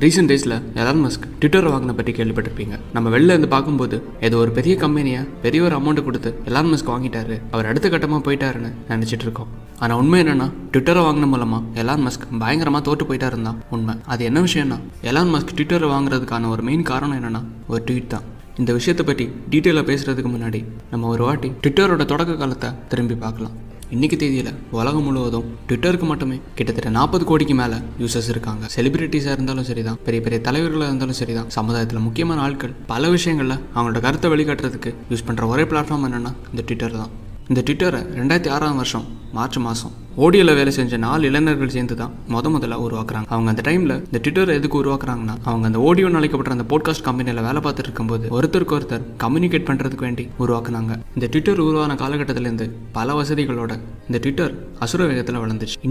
recent டேஸில் Elon Musk Twitter வாங்கின பற்றி கேள்விப்பட்டிருப்பீங்க நம்ம வெளில இருந்து பார்க்கும்போது ஏதோ ஒரு பெரிய கம்பெனியை பெரிய ஒரு அமௌண்ட்டு கொடுத்து எலான் மஸ்க் வாங்கிட்டாரு அவர் அடுத்த கட்டமாக போயிட்டாருன்னு நினச்சிட்டு இருக்கோம் ஆனால் உண்மை என்னன்னா ட்விட்டரை வாங்கின மூலமாக எலான் மஸ்க் பயங்கரமாக தோற்று போயிட்டாருன்னு தான் உண்மை அது என்ன விஷயம்னா எலான் மஸ்க் ட்விட்டரை வாங்குறதுக்கான ஒரு மெயின் காரணம் என்னன்னா ஒரு ட்வீட் தான் இந்த விஷயத்தை பற்றி டீட்டெயிலாக பேசுகிறதுக்கு முன்னாடி நம்ம ஒரு வாட்டி ட்விட்டரோட தொடக்க காலத்தை திரும்பி பார்க்கலாம் இன்னைக்கு தேதியில் உலகம் முழுவதும் ட்விட்டருக்கு மட்டுமே கிட்டத்தட்ட நாற்பது கோடிக்கு மேலே யூசர்ஸ் இருக்காங்க செலிபிரிட்டிஸாக இருந்தாலும் சரிதான் பெரிய பெரிய தலைவர்களாக இருந்தாலும் சரிதான் சமுதாயத்தில் முக்கியமான ஆட்கள் பல விஷயங்களில் அவங்களோட கருத்தை வெளிக்காட்டுறதுக்கு யூஸ் பண்ணுற ஒரே பிளாட்ஃபார்ம் என்னென்னா இந்த ட்விட்டர் தான் இந்த ட்விட்டரை ரெண்டாயிரத்தி ஆறாம் வருஷம் மார்ச் மாதம் ஓடியோவில் வேலை செஞ்ச நாலு இளைஞர்கள் சேர்ந்து தான் முத முதல்ல உருவாக்குறாங்க அவங்க அந்த டைமில் இந்த ட்விட்டர் எதுக்கு உருவாக்குறாங்கன்னா அவங்க அந்த ஓடியோ அழைக்கப்பட்ட அந்த போட்காஸ்ட் கம்பெனியில் வேலை பார்த்துட்டு இருக்கும்போது ஒருத்தருக்கு ஒருத்தர் கம்யூனிகேட் பண்ணுறதுக்கு வேண்டி உருவாக்குனாங்க இந்த ட்விட்டர் உருவான காலகட்டத்திலேருந்து பல வசதிகளோட இந்த ட்விட்டர் அசுர வேகத்தில் வளர்ந்துச்சு